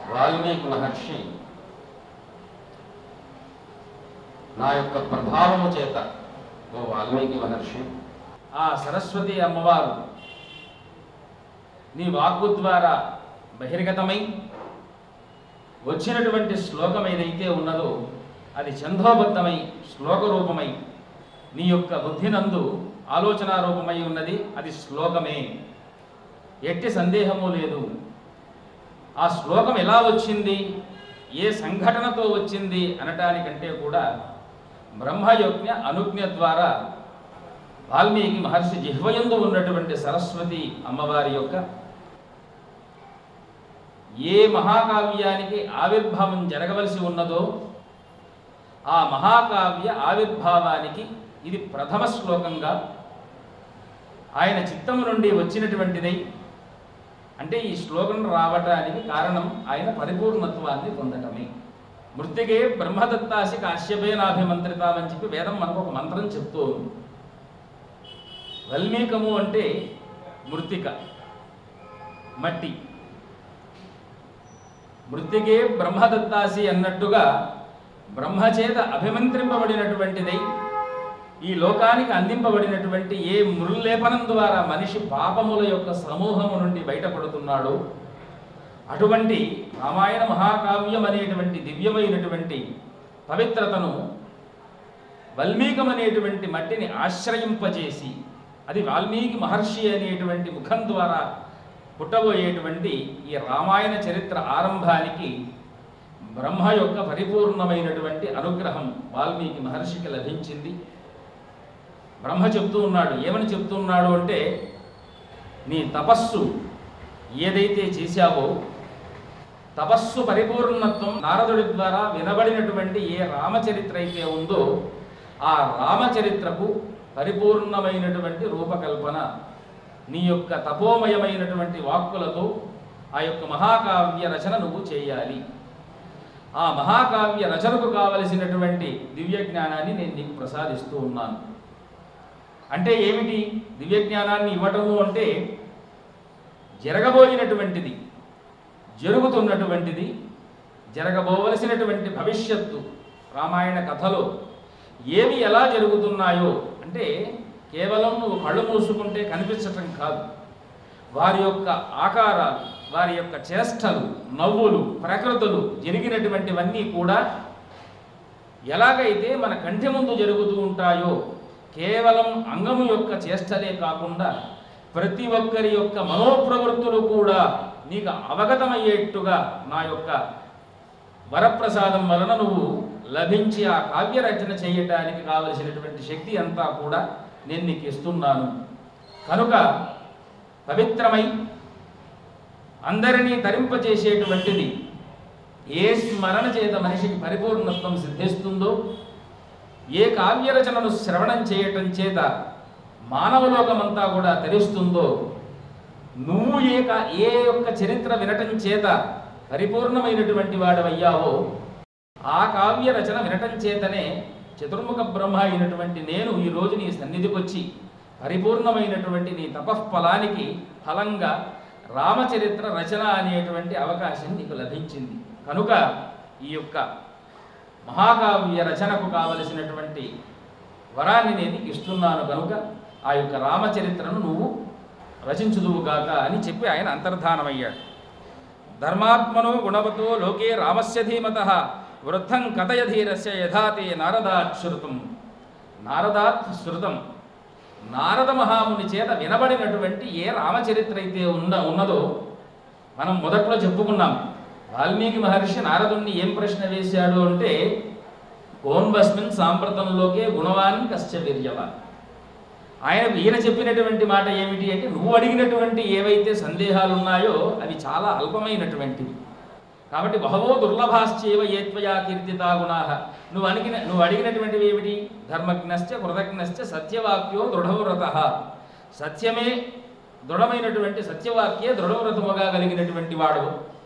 వాల్మీకి మహర్షి నా యొక్క ప్రభావము చేత ఓ వాల్మీకి మహర్షి ఆ సరస్వతి అమ్మవారు నీ వాక్కు ద్వారా బహిర్గతమై వచ్చినటువంటి శ్లోకం ఏదైతే ఉన్నదో అది ఛందోబద్ధమై శ్లోక రూపమై నీ యొక్క బుద్ధినందు ఆలోచన రూపమై ఉన్నది అది శ్లోకమే ఎట్టి సందేహము లేదు ఆ శ్లోకం ఎలా వచ్చింది ఏ సంఘటనతో వచ్చింది అనటానికంటే కూడా బ్రహ్మయజ్ఞ అనుజ్ఞ ద్వారా వాల్మీకి మహర్షి జిహ్వయందు ఉన్నటువంటి సరస్వతి అమ్మవారి యొక్క ఏ మహాకావ్యానికి ఆవిర్భావం జరగవలసి ఉన్నదో ఆ మహాకావ్య ఆవిర్భావానికి ఇది ప్రథమ శ్లోకంగా ఆయన చిత్తము నుండి వచ్చినటువంటిదై అంటే ఈ శ్లోకం రావటానికి కారణం ఆయన పరిపూర్ణత్వాన్ని పొందటమే మృతికే బ్రహ్మదత్తాసి కాశ్యపేనాభిమంత్రితామని చెప్పి వేదం మనకు ఒక మంత్రం చెప్తూ ఉంది వల్మీకము అంటే మృతిక మట్టి మృతికే బ్రహ్మదత్తాసి అన్నట్టుగా బ్రహ్మచేత అభిమంత్రింపబడినటువంటిదై ఈ లోకానికి అందింపబడినటువంటి ఏ మృల్లేపనం ద్వారా మనిషి పాపముల యొక్క సమూహము నుండి బయటపడుతున్నాడో అటువంటి రామాయణ మహాకావ్యం అనేటువంటి దివ్యమైనటువంటి పవిత్రతను వల్మీకం అనేటువంటి మట్టిని ఆశ్రయింపజేసి అది వాల్మీకి మహర్షి అనేటువంటి ముఖం ద్వారా పుట్టబోయేటువంటి ఈ రామాయణ చరిత్ర ఆరంభానికి బ్రహ్మ యొక్క పరిపూర్ణమైనటువంటి అనుగ్రహం వాల్మీకి మహర్షికి లభించింది బ్రహ్మ చెప్తూ ఉన్నాడు ఏమని చెప్తూ ఉన్నాడు అంటే నీ తపస్సు ఏదైతే చేశావో తపస్సు పరిపూర్ణత్వం నారదుడి ద్వారా వినబడినటువంటి ఏ రామచరిత్ర అయితే ఉందో ఆ రామచరిత్రకు పరిపూర్ణమైనటువంటి రూపకల్పన నీ యొక్క తపోమయమైనటువంటి వాక్కులతో ఆ యొక్క మహాకావ్య రచన నువ్వు చేయాలి ఆ మహాకావ్య రచనకు కావలసినటువంటి దివ్య జ్ఞానాన్ని నేను నీకు ప్రసాదిస్తూ ఉన్నాను అంటే ఏమిటి దివ్య జ్ఞానాన్ని ఇవ్వటము అంటే జరగబోయినటువంటిది జరుగుతున్నటువంటిది జరగబోవలసినటువంటి భవిష్యత్తు రామాయణ కథలో ఏవి ఎలా జరుగుతున్నాయో అంటే కేవలం నువ్వు కళ్ళు మూసుకుంటే కనిపించటం కాదు వారి యొక్క ఆకారాలు వారి యొక్క చేష్టలు నవ్వులు ప్రకృతులు జరిగినటువంటివన్నీ కూడా ఎలాగైతే మన కంటి ముందు జరుగుతూ ఉంటాయో కేవలం అంగము యొక్క చేష్టలే కాకుండా ప్రతి ఒక్కరి యొక్క మనోప్రవృత్తులు కూడా నీకు అవగతమయ్యేట్టుగా నా యొక్క వరప్రసాదం వలన నువ్వు లభించి ఆ కావ్య రచన చేయటానికి కావలసినటువంటి శక్తి అంతా కూడా నేను నీకు ఇస్తున్నాను కనుక పవిత్రమై అందరినీ తరింపచేసేటువంటిది ఏ స్మరణ చేత మనిషికి పరిపూర్ణత్వం సిద్ధిస్తుందో ఏ కావ్యరచనను శ్రవణం చేయటం చేత మానవలోకమంతా కూడా తెలుస్తుందో నువ్వు ఏ కా ఏ యొక్క చరిత్ర వినటం చేత పరిపూర్ణమైనటువంటి వాడవయ్యావో ఆ కావ్య రచన వినటం చేతనే చతుర్ముఖ బ్రహ్మ అయినటువంటి నేను ఈ రోజు నీ సన్నిధికి వచ్చి పరిపూర్ణమైనటువంటి నీ తపఃఫలానికి ఫలంగా రామచరిత్ర రచన అనేటువంటి అవకాశం నీకు లభించింది కనుక ఈ యొక్క మహాకావ్య రచనకు కావలసినటువంటి వరాన్ని నేను నీకు ఇస్తున్నాను కనుక ఆ యొక్క రామచరిత్రను నువ్వు రచించుదువుగాక అని చెప్పి ఆయన అంతర్ధానమయ్యాడు ధర్మాత్మనో గుణవతో లోకే రామస్య ధీమత వృద్ధం కథయధీరస్య యథాతే నారదాత్ శృతం నారదాత్ శృతం నారద మహాముని చేత వినబడినటువంటి ఏ రామచరిత్ర అయితే ఉన్న ఉన్నదో మనం మొదట్లో చెప్పుకున్నాం వాల్మీకి మహర్షి నారదుణ్ణి ఏం ప్రశ్న వేశాడు అంటే కోన్వస్మిన్ సాంప్రతంలోకే గుణవాన్ కశ్చ వీర్యవాన్ ఆయన ఈయన చెప్పినటువంటి మాట ఏమిటి అంటే నువ్వు అడిగినటువంటి ఏవైతే సందేహాలు ఉన్నాయో అవి చాలా అల్పమైనటువంటివి కాబట్టి బహవో దుర్లభాశ్చేవ ఏత్వయా కీర్తితా గుణా నువ్వు అడిగిన నువ్వు అడిగినటువంటివి ఏమిటి ధర్మజ్ఞశ్చ కృతజ్ఞశ్చ సత్యవాక్యో దృఢవ్రత సత్యమే దృఢమైనటువంటి సత్యవాక్యే దృఢవ్రతముగా కలిగినటువంటి వాడు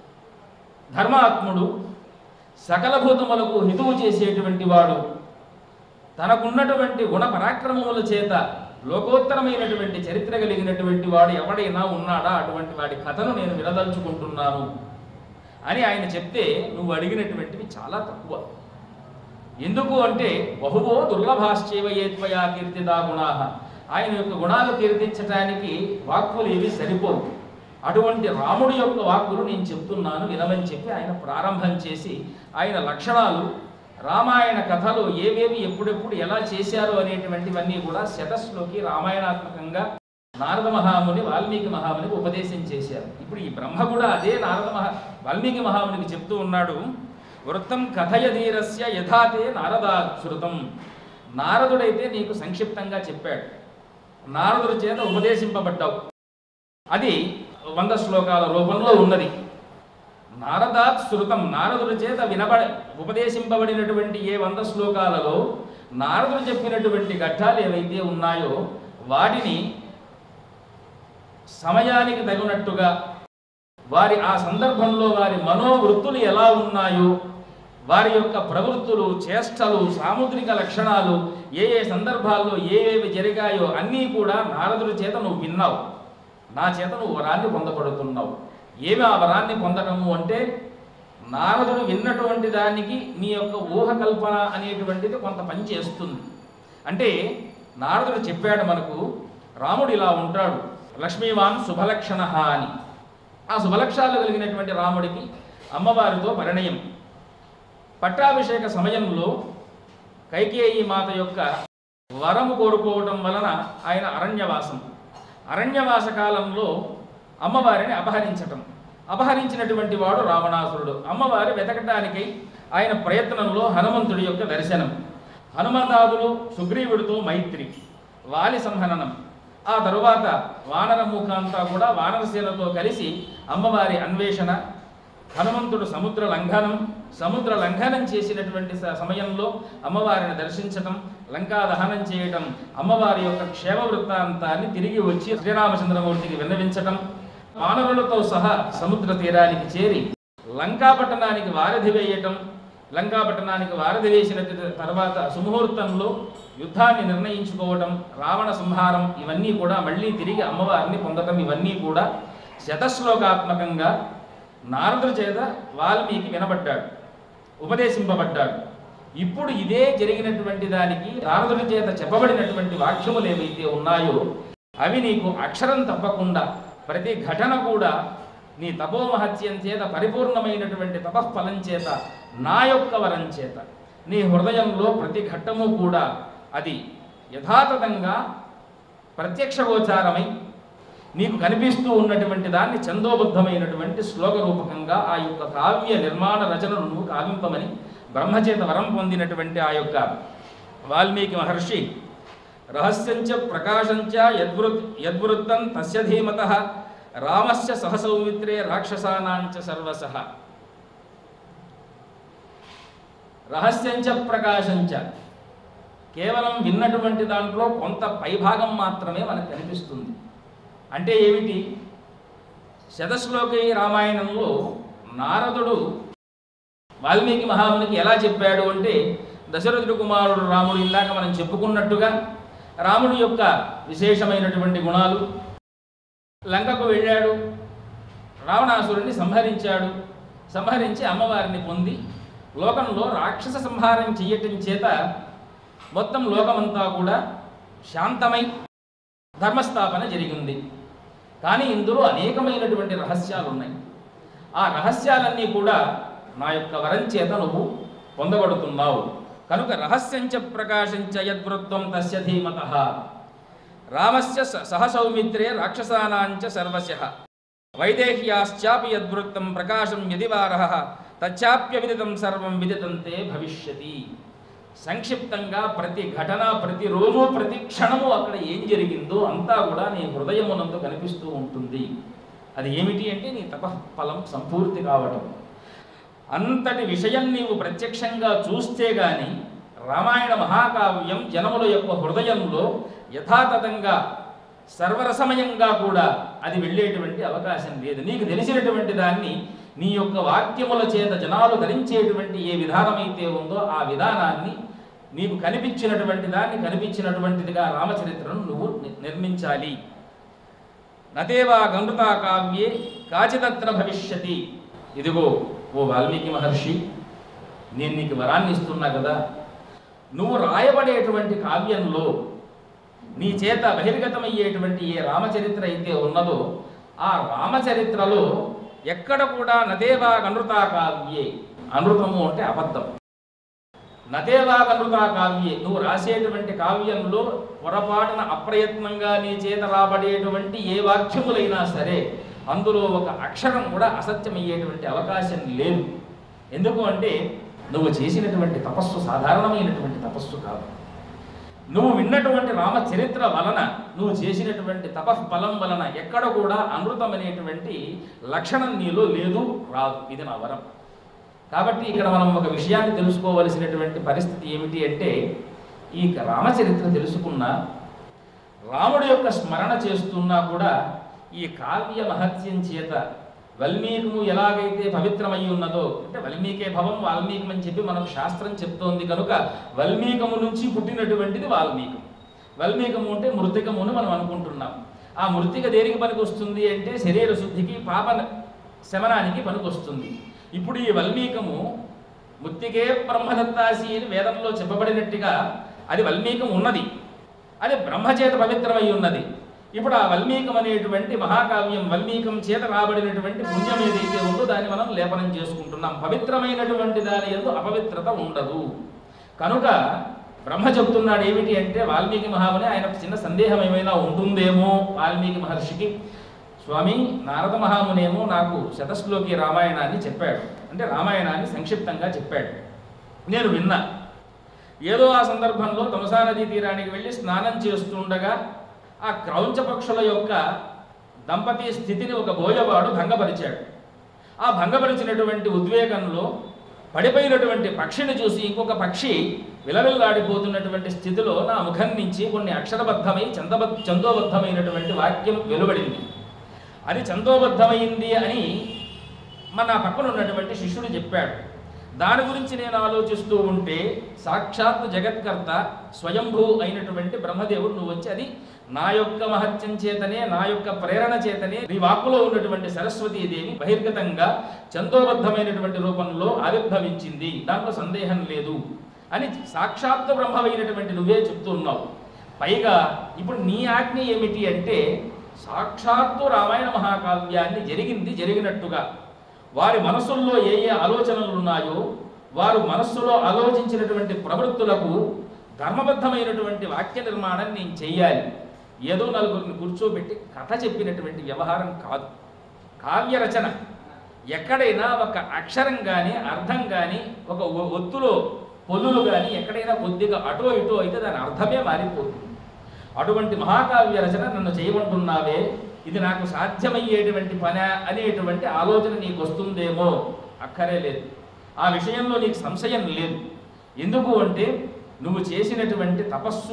ధర్మాత్ముడు సకల భూతములకు హితువు చేసేటువంటి వాడు తనకున్నటువంటి గుణ పరాక్రమముల చేత లోకోత్తరమైనటువంటి చరిత్ర కలిగినటువంటి వాడు ఎవడైనా ఉన్నాడా అటువంటి వాడి కథను నేను వినదలుచుకుంటున్నాను అని ఆయన చెప్తే నువ్వు అడిగినటువంటివి చాలా తక్కువ ఎందుకు అంటే బహువో దుర్లభాశ్చేవ ఏత్వయా కీర్తిదా గుణా ఆయన యొక్క గుణాలు కీర్తించటానికి వాక్కులు ఏవి సరిపోవు అటువంటి రాముడి యొక్క వాక్కులు నేను చెప్తున్నాను వినమని చెప్పి ఆయన ప్రారంభం చేసి ఆయన లక్షణాలు రామాయణ కథలు ఏవేవి ఎప్పుడెప్పుడు ఎలా చేశారు అనేటువంటివన్నీ కూడా శతస్లోకి రామాయణాత్మకంగా నారద మహాముని వాల్మీకి మహామునికి ఉపదేశం చేశారు ఇప్పుడు ఈ బ్రహ్మ కూడా అదే నారద మహా వాల్మీకి మహామునికి చెప్తూ ఉన్నాడు వృత్తం కథయధీరస్య యథాతే నారదాశ్రుతం నారదుడైతే నీకు సంక్షిప్తంగా చెప్పాడు నారదుడి చేత ఉపదేశింపబడ్డావు అది వంద శ్లోకాల రూపంలో ఉన్నది నారదాత్ శృతం నారదుడి చేత వినబడ ఉపదేశింపబడినటువంటి ఏ వంద శ్లోకాలలో నారదుడు చెప్పినటువంటి ఘట్టాలు ఏవైతే ఉన్నాయో వాటిని సమయానికి తగినట్టుగా వారి ఆ సందర్భంలో వారి మనోవృత్తులు ఎలా ఉన్నాయో వారి యొక్క ప్రవృత్తులు చేష్టలు సాముద్రిక లక్షణాలు ఏ ఏ సందర్భాల్లో ఏవేవి జరిగాయో అన్నీ కూడా నారదుడి చేత నువ్వు విన్నావు నా చేత నువ్వు వరాన్ని పొందబడుతున్నావు ఏమి ఆ వరాన్ని పొందడము అంటే నారదుడు విన్నటువంటి దానికి నీ యొక్క ఊహకల్పన అనేటువంటిది కొంత పని చేస్తుంది అంటే నారదుడు చెప్పాడు మనకు రాముడు ఇలా ఉంటాడు లక్ష్మీవాన్ శుభలక్షణ అని ఆ శుభలక్షణాలు కలిగినటువంటి రాముడికి అమ్మవారితో పరిణయం పట్టాభిషేక సమయంలో కైకేయి మాత యొక్క వరము కోరుకోవటం వలన ఆయన అరణ్యవాసం అరణ్యవాస కాలంలో అమ్మవారిని అపహరించటం అపహరించినటువంటి వాడు రావణాసురుడు అమ్మవారి వెతకటానికై ఆయన ప్రయత్నంలో హనుమంతుడి యొక్క దర్శనం హనుమంతాదులు సుగ్రీవుడితో మైత్రి వాలి సంహననం ఆ తరువాత వానర ముఖంతా కూడా వానరసేనతో కలిసి అమ్మవారి అన్వేషణ హనుమంతుడు సముద్ర లంఘనం సముద్ర లంఘనం చేసినటువంటి స- సమయంలో అమ్మవారిని దర్శించటం లంకా దహనం చేయటం అమ్మవారి యొక్క క్షేమ వృత్తాంతాన్ని తిరిగి వచ్చి శ్రీరామచంద్రమూర్తికి విన్నవించటం వానరులతో సహా సముద్ర తీరానికి చేరి లంకాపట్టణానికి వారధి వేయటం లంకాపట్టణానికి వారధి వేసిన త- తర్వాత సుముహూర్తంలో యుద్ధాన్ని నిర్ణయించుకోవటం రావణ సంహారం ఇవన్నీ కూడా మళ్ళీ తిరిగి అమ్మవారిని పొందటం ఇవన్నీ కూడా శతశ్లోకాత్మకంగా నారదుడి చేత వాల్మీకి వినబడ్డాడు ఉపదేశింపబడ్డాడు ఇప్పుడు ఇదే జరిగినటువంటి దానికి నారదుడి చేత చెప్పబడినటువంటి వాక్యములు ఏవైతే ఉన్నాయో అవి నీకు అక్షరం తప్పకుండా ప్రతి ఘటన కూడా నీ తపోమహత్యం చేత పరిపూర్ణమైనటువంటి తపఃఫలం చేత నా యొక్క వరం చేత నీ హృదయంలో ప్రతి ఘట్టము కూడా అది యథాతథంగా ప్రత్యక్షగోచారమై నీకు కనిపిస్తూ ఉన్నటువంటి దాన్ని చందోబద్ధమైనటువంటి శ్లోక రూపకంగా ఆ యొక్క కావ్య నిర్మాణ రచనను నువ్వు కావింపమని బ్రహ్మచేత వరం పొందినటువంటి ఆ యొక్క వాల్మీకి మహర్షి రహస్యంచ ప్రకాశంచ యద్వృత్ యద్వృత్తం తస్య ధీమత రామస్య సహసౌమిత్రే రాక్షసానాంచ సర్వసః రహస్యంచ ప్రకాశంచ కేవలం విన్నటువంటి దాంట్లో కొంత పైభాగం మాత్రమే మనకు కనిపిస్తుంది అంటే ఏమిటి శతశ్లోకి రామాయణంలో నారదుడు వాల్మీకి మహామునికి ఎలా చెప్పాడు అంటే దశరథుడు కుమారుడు రాముడు ఇందాక మనం చెప్పుకున్నట్టుగా రాముడి యొక్క విశేషమైనటువంటి గుణాలు లంకకు వెళ్ళాడు రావణాసురుడిని సంహరించాడు సంహరించి అమ్మవారిని పొంది లోకంలో రాక్షస సంహారం చెయ్యటం చేత మొత్తం లోకమంతా కూడా శాంతమై ధర్మస్థాపన జరిగింది కానీ ఇందులో అనేకమైనటువంటి రహస్యాలు ఉన్నాయి ఆ రహస్యాలన్నీ కూడా నా యొక్క వరం చేత నువ్వు పొందబడుతున్నావు కనుక రహస్యంచ ప్రకాశంచ యద్వృత్వం తస్య ధీమత రామస్య స- సహసౌమిత్రే రాక్షసానాంచ సర్వశ వైదేహ్యాశ్చాపి యద్వృత్తం ప్రకాశం యదివారః తచ్చాప్య విదితం సర్వం విదితంతే భవిష్యతి సంక్షిప్తంగా ప్రతి ఘటన ప్రతిరోజు ప్రతి క్షణము అక్కడ ఏం జరిగిందో అంతా కూడా నీ హృదయమునందు కనిపిస్తూ ఉంటుంది అది ఏమిటి అంటే నీ తపఃఫలం సంపూర్తి కావటం అంతటి విషయం నీవు ప్రత్యక్షంగా చూస్తే గాని రామాయణ మహాకావ్యం జనముల యొక్క హృదయంలో యథాతథంగా సర్వరసమయంగా కూడా అది వెళ్ళేటువంటి అవకాశం లేదు నీకు తెలిసినటువంటి దాన్ని నీ యొక్క వాక్యముల చేత జనాలు ధరించేటువంటి ఏ విధానమైతే ఉందో ఆ విధానాన్ని నీకు కనిపించినటువంటి దాన్ని కనిపించినటువంటిదిగా రామచరిత్రను నువ్వు ని- నిర్మించాలి నతేవా గమృతా కావ్యే కాచిదత్ర భవిష్యతి ఇదిగో ఓ వాల్మీకి మహర్షి నేను నీకు వరాన్ని ఇస్తున్నా కదా నువ్వు రాయబడేటువంటి కావ్యంలో నీ చేత బహిర్గతమయ్యేటువంటి ఏ రామచరిత్ర అయితే ఉన్నదో ఆ రామచరిత్రలో ఎక్కడ కూడా నదేవా అనృతా కావ్యే అనృతము అంటే అబద్ధం నదేవా అనృతా కావ్యే నువ్వు రాసేటువంటి కావ్యంలో పొరపాటున అప్రయత్నంగా నీ చేత రాబడేటువంటి ఏ వాక్యములైనా సరే అందులో ఒక అక్షరం కూడా అసత్యమయ్యేటువంటి అవకాశం లేదు ఎందుకు అంటే నువ్వు చేసినటువంటి తపస్సు సాధారణమైనటువంటి తపస్సు కాదు నువ్వు విన్నటువంటి రామచరిత్ర వలన నువ్వు చేసినటువంటి తపఫలం వలన ఎక్కడ కూడా అమృతం అనేటువంటి లక్షణం నీలో లేదు రాదు ఇది నా వరం కాబట్టి ఇక్కడ మనం ఒక విషయాన్ని తెలుసుకోవలసినటువంటి పరిస్థితి ఏమిటి అంటే ఈ రామచరిత్ర తెలుసుకున్న రాముడి యొక్క స్మరణ చేస్తున్నా కూడా ఈ కావ్య మహత్యం చేత వల్మీకము ఎలాగైతే పవిత్రమై ఉన్నదో అంటే వల్మీకే భవం వాల్మీకం అని చెప్పి మనకు శాస్త్రం చెప్తోంది కనుక వల్మీకము నుంచి పుట్టినటువంటిది వాల్మీకం వల్మీకము అంటే మృతికము అని మనం అనుకుంటున్నాం ఆ మృతిక దేనికి పనికి వస్తుంది అంటే శరీర శుద్ధికి పాప శమనానికి పనికొస్తుంది ఇప్పుడు ఈ వల్మీకము ముత్తికే బ్రహ్మదత్తాసి అని వేదంలో చెప్పబడినట్టుగా అది వల్మీకం ఉన్నది అది బ్రహ్మచేత పవిత్రమై ఉన్నది ఇప్పుడు ఆ వల్మీకం అనేటువంటి మహాకావ్యం వల్మీకం చేత రాబడినటువంటి పుణ్యం ఏదైతే ఉందో దాన్ని మనం లేపనం చేసుకుంటున్నాం పవిత్రమైనటువంటి దాని ఎందు అపవిత్రత ఉండదు కనుక బ్రహ్మ చెప్తున్నాడు ఏమిటి అంటే వాల్మీకి మహాముని ఆయనకు చిన్న సందేహం ఏమైనా ఉంటుందేమో వాల్మీకి మహర్షికి స్వామి నారద మహామునేమో నాకు శతశ్లోకి రామాయణాన్ని చెప్పాడు అంటే రామాయణాన్ని సంక్షిప్తంగా చెప్పాడు నేను విన్నా ఏదో ఆ సందర్భంలో తమసా నదీ తీరానికి వెళ్ళి స్నానం చేస్తుండగా ఆ క్రౌంచ పక్షుల యొక్క దంపతి స్థితిని ఒక బోయవాడు భంగపరిచాడు ఆ భంగపరిచినటువంటి ఉద్వేగంలో పడిపోయినటువంటి పక్షిని చూసి ఇంకొక పక్షి విలవిల్లాడిపోతున్నటువంటి స్థితిలో నా ముఖం నుంచి కొన్ని అక్షరబద్ధమై చందబ చందోబద్ధమైనటువంటి వాక్యం వెలువడింది అది చందోబద్ధమైంది అని మన పక్కన ఉన్నటువంటి శిష్యుడు చెప్పాడు దాని గురించి నేను ఆలోచిస్తూ ఉంటే సాక్షాత్ జగత్కర్త స్వయంభూ అయినటువంటి బ్రహ్మదేవుడు నువ్వు వచ్చి అది నా యొక్క మహత్యం చేతనే నా యొక్క ప్రేరణ చేతనే నీ వాక్కులో ఉన్నటువంటి సరస్వతీదేవి బహిర్గతంగా చందోబద్ధమైనటువంటి రూపంలో ఆవిర్భవించింది దాంట్లో సందేహం లేదు అని సాక్షాత్ బ్రహ్మమైనటువంటి నువ్వే చెప్తున్నావు పైగా ఇప్పుడు నీ ఆజ్ఞ ఏమిటి అంటే సాక్షాత్తు రామాయణ మహాకావ్యాన్ని జరిగింది జరిగినట్టుగా వారి మనసుల్లో ఏ ఏ ఆలోచనలు ఉన్నాయో వారు మనస్సులో ఆలోచించినటువంటి ప్రవృత్తులకు ధర్మబద్ధమైనటువంటి వాక్య నిర్మాణం నేను చెయ్యాలి ఏదో నలుగురిని కూర్చోబెట్టి కథ చెప్పినటువంటి వ్యవహారం కాదు కావ్య రచన ఎక్కడైనా ఒక అక్షరం కానీ అర్థం కానీ ఒక ఒ- ఒత్తులో పొల్లులు కానీ ఎక్కడైనా కొద్దిగా అటో ఇటో అయితే దాని అర్థమే మారిపోతుంది అటువంటి మహాకావ్య రచన నన్ను చేయమంటున్నావే ఇది నాకు సాధ్యమయ్యేటువంటి పని అనేటువంటి ఆలోచన నీకు వస్తుందేమో అక్కరే లేదు ఆ విషయంలో నీకు సంశయం లేదు ఎందుకు అంటే నువ్వు చేసినటువంటి తపస్సు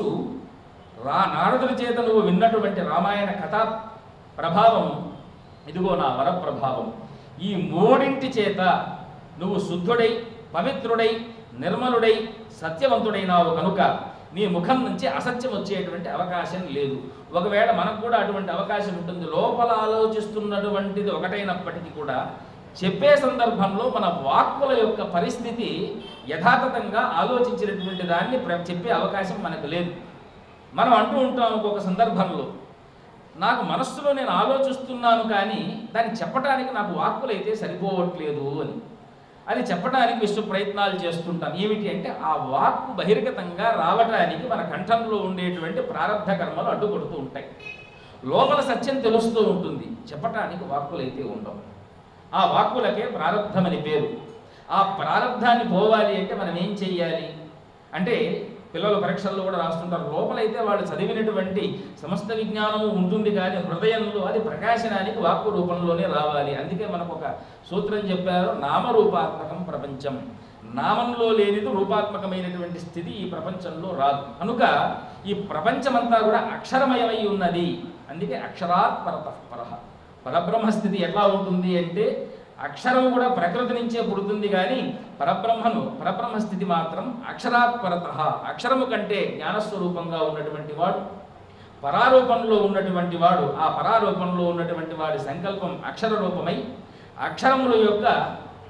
రా నారదుల చేత నువ్వు విన్నటువంటి రామాయణ కథా ప్రభావం ఇదిగో నా వర ప్రభావం ఈ మూడింటి చేత నువ్వు శుద్ధుడై పవిత్రుడై నిర్మలుడై సత్యవంతుడైనావు కనుక నీ ముఖం నుంచి అసత్యం వచ్చేటువంటి అవకాశం లేదు ఒకవేళ మనకు కూడా అటువంటి అవకాశం ఉంటుంది లోపల ఆలోచిస్తున్నటువంటిది ఒకటైనప్పటికీ కూడా చెప్పే సందర్భంలో మన వాక్కుల యొక్క పరిస్థితి యథాతథంగా ఆలోచించినటువంటి దాన్ని ప్ర- చెప్పే అవకాశం మనకు లేదు మనం అంటూ ఉంటాం ఒక్కొక్క సందర్భంలో నాకు మనస్సులో నేను ఆలోచిస్తున్నాను కానీ దాన్ని చెప్పడానికి నాకు వాక్కులు అయితే సరిపోవట్లేదు అని అది చెప్పడానికి విశ్వ ప్రయత్నాలు చేస్తుంటాం ఏమిటి అంటే ఆ వాక్కు బహిర్గతంగా రావటానికి మన కంఠంలో ఉండేటువంటి ప్రారంభ కర్మలు అడ్డుపడుతూ ఉంటాయి లోపల సత్యం తెలుస్తూ ఉంటుంది చెప్పటానికి వాక్కులు అయితే ఉండవు ఆ వాక్కులకే ప్రారంధమని పేరు ఆ ప్రారంధాన్ని పోవాలి అంటే మనం ఏం చెయ్యాలి అంటే పిల్లలు పరీక్షల్లో కూడా రాస్తుంటారు లోపలైతే వాళ్ళు చదివినటువంటి సమస్త విజ్ఞానము ఉంటుంది కానీ హృదయంలో అది ప్రకాశనానికి వాక్కు రూపంలోనే రావాలి అందుకే మనకు ఒక సూత్రం చెప్పారు నామరూపాత్మకం ప్రపంచం నామంలో లేనిది రూపాత్మకమైనటువంటి స్థితి ఈ ప్రపంచంలో రాదు కనుక ఈ ప్రపంచమంతా కూడా అక్షరమయమై ఉన్నది అందుకే అక్షరాత్ పరతః పరః పరబ్రహ్మ స్థితి ఎట్లా ఉంటుంది అంటే అక్షరం కూడా ప్రకృతి నుంచే పుడుతుంది కానీ పరబ్రహ్మను పరబ్రహ్మ స్థితి మాత్రం అక్షరాత్ పరత అక్షరము కంటే జ్ఞానస్వరూపంగా ఉన్నటువంటి వాడు పరారూపంలో ఉన్నటువంటి వాడు ఆ పరారూపంలో ఉన్నటువంటి వాడి సంకల్పం అక్షర రూపమై అక్షరముల యొక్క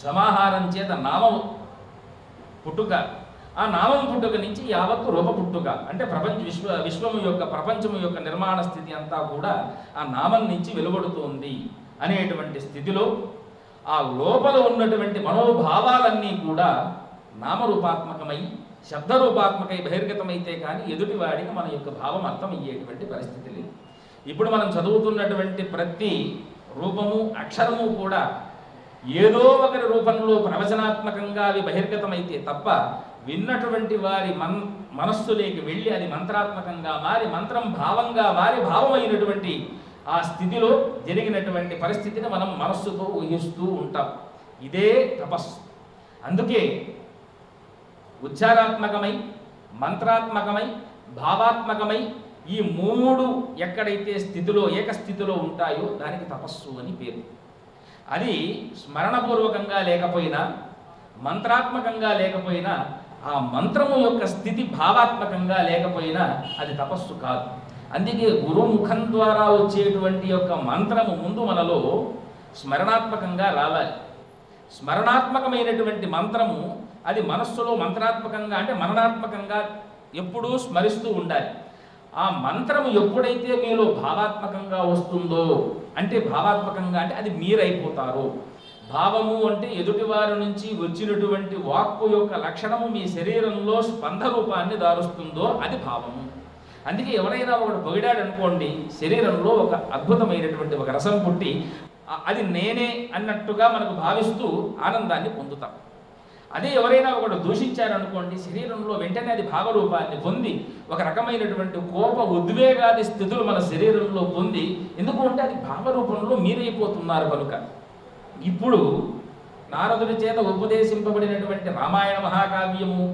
సమాహారం చేత నామం పుట్టుక ఆ నామం పుట్టుక నుంచి యావత్తు రూప పుట్టుక అంటే ప్రపంచ విశ్వ విశ్వము యొక్క ప్రపంచము యొక్క నిర్మాణ స్థితి అంతా కూడా ఆ నామం నుంచి వెలువడుతోంది అనేటువంటి స్థితిలో ఆ లోపల ఉన్నటువంటి మనోభావాలన్నీ కూడా నామరూపాత్మకమై శబ్దరూపాత్మకై బహిర్గతమైతే కానీ ఎదుటివాడికి మన యొక్క భావం అర్థమయ్యేటువంటి పరిస్థితి లేదు ఇప్పుడు మనం చదువుతున్నటువంటి ప్రతి రూపము అక్షరము కూడా ఏదో ఒకరి రూపంలో ప్రవచనాత్మకంగా అవి బహిర్గతమైతే తప్ప విన్నటువంటి వారి మన్ మనస్సులోకి వెళ్ళి అది మంత్రాత్మకంగా మారి మంత్రం భావంగా మారి భావమైనటువంటి ఆ స్థితిలో జరిగినటువంటి పరిస్థితిని మనం మనస్సుతో ఊహిస్తూ ఉంటాం ఇదే తపస్సు అందుకే ఉచ్చారాత్మకమై మంత్రాత్మకమై భావాత్మకమై ఈ మూడు ఎక్కడైతే స్థితిలో ఏకస్థితిలో ఉంటాయో దానికి తపస్సు అని పేరు అది స్మరణపూర్వకంగా లేకపోయినా మంత్రాత్మకంగా లేకపోయినా ఆ మంత్రము యొక్క స్థితి భావాత్మకంగా లేకపోయినా అది తపస్సు కాదు అందుకే గురుముఖం ద్వారా వచ్చేటువంటి యొక్క మంత్రము ముందు మనలో స్మరణాత్మకంగా రావాలి స్మరణాత్మకమైనటువంటి మంత్రము అది మనస్సులో మంత్రాత్మకంగా అంటే మననాత్మకంగా ఎప్పుడూ స్మరిస్తూ ఉండాలి ఆ మంత్రము ఎప్పుడైతే మీలో భావాత్మకంగా వస్తుందో అంటే భావాత్మకంగా అంటే అది మీరైపోతారు భావము అంటే ఎదుటివారి నుంచి వచ్చినటువంటి వాక్కు యొక్క లక్షణము మీ శరీరంలో స్పంద రూపాన్ని దారుస్తుందో అది భావము అందుకే ఎవరైనా ఒకడు పొగిడాడు అనుకోండి శరీరంలో ఒక అద్భుతమైనటువంటి ఒక రసం పుట్టి ఆ- అది నేనే అన్నట్టుగా మనకు భావిస్తూ ఆనందాన్ని పొందుతాం అదే ఎవరైనా ఒకడు దూషించారనుకోండి శరీరంలో వెంటనే అది భావరూపాన్ని పొంది ఒక రకమైనటువంటి కోప ఉద్వేగాది స్థితులు మన శరీరంలో పొంది ఎందుకు అంటే అది భావరూపంలో మీరైపోతున్నారు కనుక ఇప్పుడు నారదుడి చేత ఉపదేశింపబడినటువంటి రామాయణ మహాకావ్యము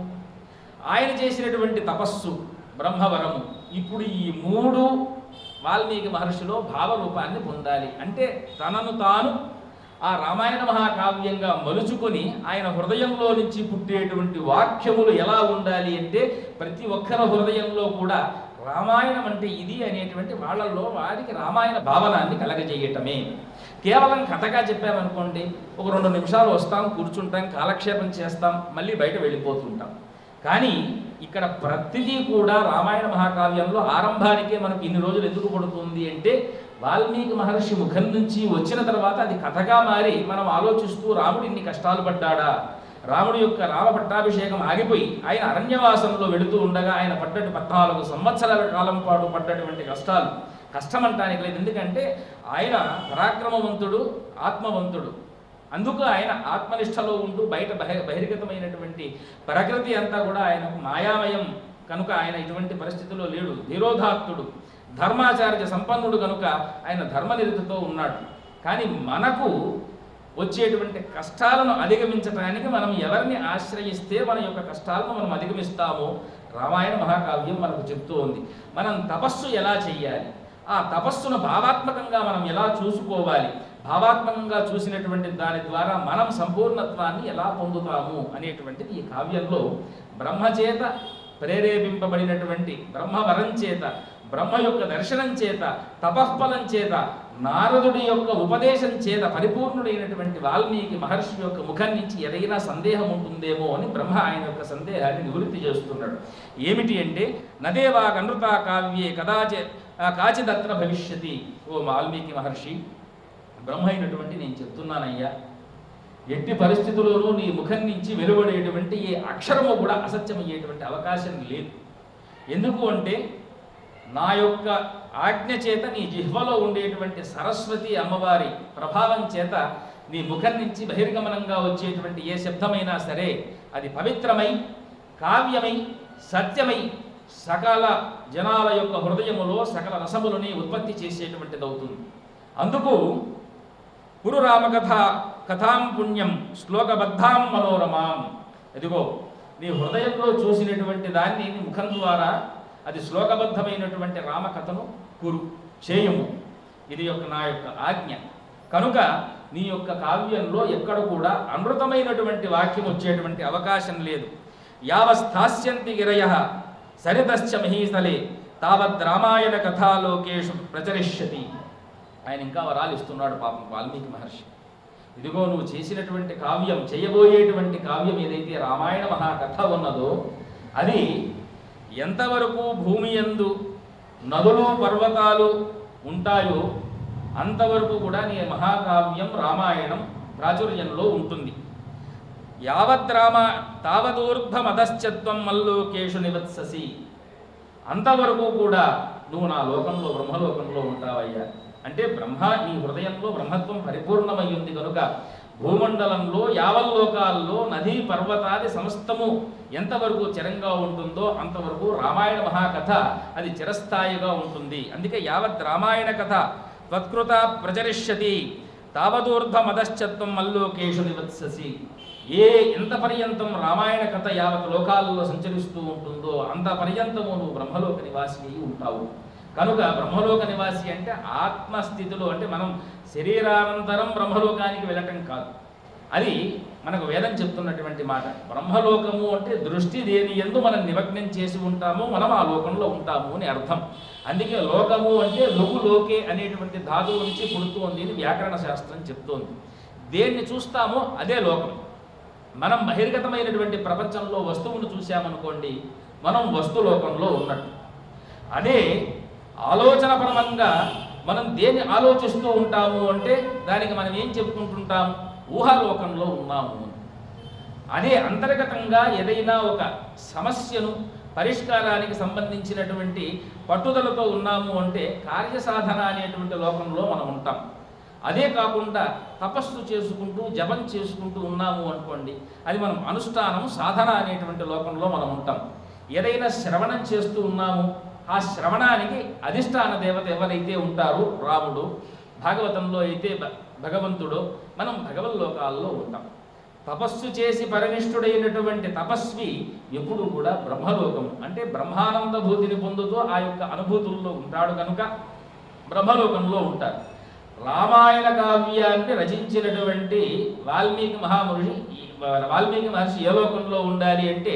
ఆయన చేసినటువంటి తపస్సు బ్రహ్మవరము ఇప్పుడు ఈ మూడు వాల్మీకి మహర్షిలో భావరూపాన్ని పొందాలి అంటే తనను తాను ఆ రామాయణ మహాకావ్యంగా మలుచుకొని ఆయన హృదయంలో నుంచి పుట్టేటువంటి వాక్యములు ఎలా ఉండాలి అంటే ప్రతి ఒక్కరి హృదయంలో కూడా రామాయణం అంటే ఇది అనేటువంటి వాళ్ళల్లో వారికి రామాయణ భావనాన్ని కలగజేయటమే కేవలం కథగా చెప్పామనుకోండి ఒక రెండు నిమిషాలు వస్తాం కూర్చుంటాం కాలక్షేపం చేస్తాం మళ్ళీ బయట వెళ్ళిపోతుంటాం కానీ ఇక్కడ ప్రతిదీ కూడా రామాయణ మహాకావ్యంలో ఆరంభానికే మనకు ఇన్ని రోజులు ఎందుకు పడుతుంది అంటే వాల్మీకి మహర్షి ముఖం నుంచి వచ్చిన తర్వాత అది కథగా మారి మనం ఆలోచిస్తూ రాముడు ఇన్ని కష్టాలు పడ్డాడా రాముడి యొక్క రామ పట్టాభిషేకం ఆగిపోయి ఆయన అరణ్యవాసంలో వెళుతూ ఉండగా ఆయన పడ్డటి పద్నాలుగు సంవత్సరాల కాలం పాటు పడ్డటువంటి కష్టాలు కష్టం అంటానికి లేదు ఎందుకంటే ఆయన పరాక్రమవంతుడు ఆత్మవంతుడు అందుకు ఆయన ఆత్మనిష్టలో ఉంటూ బయట బహి బహిర్గతమైనటువంటి ప్రకృతి అంతా కూడా ఆయనకు మాయామయం కనుక ఆయన ఇటువంటి పరిస్థితిలో లేడు ధీరోధాత్తుడు ధర్మాచార్య సంపన్నుడు కనుక ఆయన ధర్మనిరతితో ఉన్నాడు కానీ మనకు వచ్చేటువంటి కష్టాలను అధిగమించడానికి మనం ఎవరిని ఆశ్రయిస్తే మన యొక్క కష్టాలను మనం అధిగమిస్తామో రామాయణ మహాకావ్యం మనకు చెప్తూ ఉంది మనం తపస్సు ఎలా చెయ్యాలి ఆ తపస్సును భావాత్మకంగా మనం ఎలా చూసుకోవాలి భావాత్మకంగా చూసినటువంటి దాని ద్వారా మనం సంపూర్ణత్వాన్ని ఎలా పొందుతాము అనేటువంటిది ఈ కావ్యంలో బ్రహ్మచేత ప్రేరేపింపబడినటువంటి బ్రహ్మవరం చేత బ్రహ్మ యొక్క దర్శనం చేత తపఃఫలం చేత నారదుడి యొక్క ఉపదేశం చేత పరిపూర్ణుడైనటువంటి వాల్మీకి మహర్షి యొక్క ముఖం నుంచి ఏదైనా సందేహం ఉంటుందేమో అని బ్రహ్మ ఆయన యొక్క సందేహాన్ని నివృత్తి చేస్తున్నాడు ఏమిటి అంటే నదేవా గనృతా కావ్యే కదాచి కాచిదత్ర భవిష్యతి ఓ వాల్మీకి మహర్షి బ్రహ్మ అయినటువంటి నేను చెప్తున్నానయ్యా ఎట్టి పరిస్థితుల్లోనూ నీ ముఖం నుంచి వెలువడేటువంటి ఏ అక్షరము కూడా అసత్యమయ్యేటువంటి అవకాశం లేదు ఎందుకు అంటే నా యొక్క ఆజ్ఞ చేత నీ జిహ్వలో ఉండేటువంటి సరస్వతి అమ్మవారి ప్రభావం చేత నీ ముఖం నుంచి బహిర్గమనంగా వచ్చేటువంటి ఏ శబ్దమైనా సరే అది పవిత్రమై కావ్యమై సత్యమై సకల జనాల యొక్క హృదయములో సకల రసములని ఉత్పత్తి చేసేటువంటిది అవుతుంది అందుకు కురు రామకథ కథాం పుణ్యం శ్లోకబద్ధాం మనోరమాం ఎదిగో నీ హృదయంలో చూసినటువంటి దాన్ని నీ ముఖం ద్వారా అది శ్లోకబద్ధమైనటువంటి రామకథను కురు చేయము ఇది యొక్క నా యొక్క ఆజ్ఞ కనుక నీ యొక్క కావ్యంలో ఎక్కడ కూడా అమృతమైనటువంటి వాక్యం వచ్చేటువంటి అవకాశం లేదు యావస్థాస్యంతి గిరయ సరితశ్చ మహీసలే తావద్ రామాయణ కథాలోకేషు ప్రచరిష్యతి ఆయన ఇంకా వరాలు ఇస్తున్నాడు పాపం వాల్మీకి మహర్షి ఇదిగో నువ్వు చేసినటువంటి కావ్యం చేయబోయేటువంటి కావ్యం ఏదైతే రామాయణ మహాకథ ఉన్నదో అది ఎంతవరకు భూమి యందు నదులు పర్వతాలు ఉంటాయో అంతవరకు కూడా నీ మహాకావ్యం రామాయణం ప్రాచుర్యంలో ఉంటుంది యావత్ రామ తావదూర్ధమదశ్చత్వం మల్లోకేషు నివత్ససి అంతవరకు కూడా నువ్వు నా లోకంలో బ్రహ్మలోకంలో ఉంటావయ్యా అంటే బ్రహ్మ నీ హృదయంలో బ్రహ్మత్వం పరిపూర్ణమై ఉంది కనుక భూమండలంలో యావల్లోకాల్లో నదీ పర్వతాది సమస్తము ఎంతవరకు చిరంగా ఉంటుందో అంతవరకు రామాయణ మహాకథ అది చిరస్థాయిగా ఉంటుంది అందుకే యావత్ రామాయణ కథ త్వత్కృత ప్రచరిష్యతి తావదూర్ధమదశ్చత్వం మల్లోకేషు నివత్ససి ఏ ఎంత పర్యంతం రామాయణ కథ యావత్ లోకాలలో సంచరిస్తూ ఉంటుందో అంత పర్యంతము నువ్వు బ్రహ్మలోక నివాసి అయి ఉంటావు కనుక బ్రహ్మలోక నివాసి అంటే ఆత్మస్థితిలో అంటే మనం శరీరానంతరం బ్రహ్మలోకానికి వెళ్ళటం కాదు అది మనకు వేదం చెప్తున్నటువంటి మాట బ్రహ్మలోకము అంటే దృష్టి దేని ఎందు మనం నిమగ్నం చేసి ఉంటామో మనం ఆ లోకంలో ఉంటాము అని అర్థం అందుకే లోకము అంటే లఘు లోకే అనేటువంటి ధాతువు నుంచి పుడుతోంది అని వ్యాకరణ శాస్త్రం చెప్తోంది దేన్ని చూస్తామో అదే లోకం మనం బహిర్గతమైనటువంటి ప్రపంచంలో వస్తువును చూసామనుకోండి మనం వస్తులోకంలో ఉన్నట్టు అదే ఆలోచనపరమంగా మనం దేన్ని ఆలోచిస్తూ ఉంటాము అంటే దానికి మనం ఏం చెప్పుకుంటుంటాం ఊహాలోకంలో ఉన్నాము అని. అదే అంతర్గతంగా ఏదైనా ఒక సమస్యను పరిష్కారానికి సంబంధించినటువంటి పట్టుదలతో ఉన్నాము అంటే కార్యసాధన అనేటువంటి లోకంలో మనం ఉంటాం అదే కాకుండా తపస్సు చేసుకుంటూ జపం చేసుకుంటూ ఉన్నాము అనుకోండి అది మనం అనుష్ఠానం సాధన అనేటువంటి లోకంలో మనం ఉంటాం ఏదైనా శ్రవణం చేస్తూ ఉన్నాము ఆ శ్రవణానికి అధిష్టాన దేవత ఎవరైతే ఉంటారో రాముడు భాగవతంలో అయితే భ- భగవంతుడు మనం భగవల్లోకాల్లో ఉంటాం తపస్సు చేసి పరినిష్ఠుడైనటువంటి తపస్వి ఎప్పుడు కూడా బ్రహ్మలోకం అంటే బ్రహ్మానంద భూతిని పొందుతూ ఆ యొక్క అనుభూతుల్లో ఉంటాడు కనుక బ్రహ్మలోకంలో ఉంటారు రామాయణ కావ్యాన్ని రచించినటువంటి వాల్మీకి మహామహర్షి ఈ వాల్మీకి మహర్షి ఏ లోకంలో ఉండాలి అంటే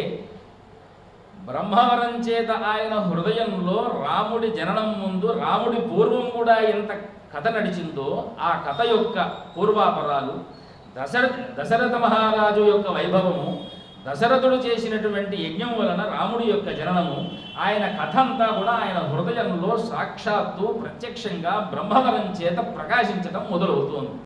బ్రహ్మవరం చేత ఆయన హృదయంలో రాముడి జననం ముందు రాముడి పూర్వం కూడా ఎంత కథ నడిచిందో ఆ కథ యొక్క పూర్వాపరాలు దశరథ దశరథ మహారాజు యొక్క వైభవము దశరథుడు చేసినటువంటి యజ్ఞం వలన రాముడి యొక్క జననము ఆయన కథ అంతా కూడా ఆయన హృదయంలో సాక్షాత్తు ప్రత్యక్షంగా బ్రహ్మవరం చేత ప్రకాశించడం మొదలవుతోంది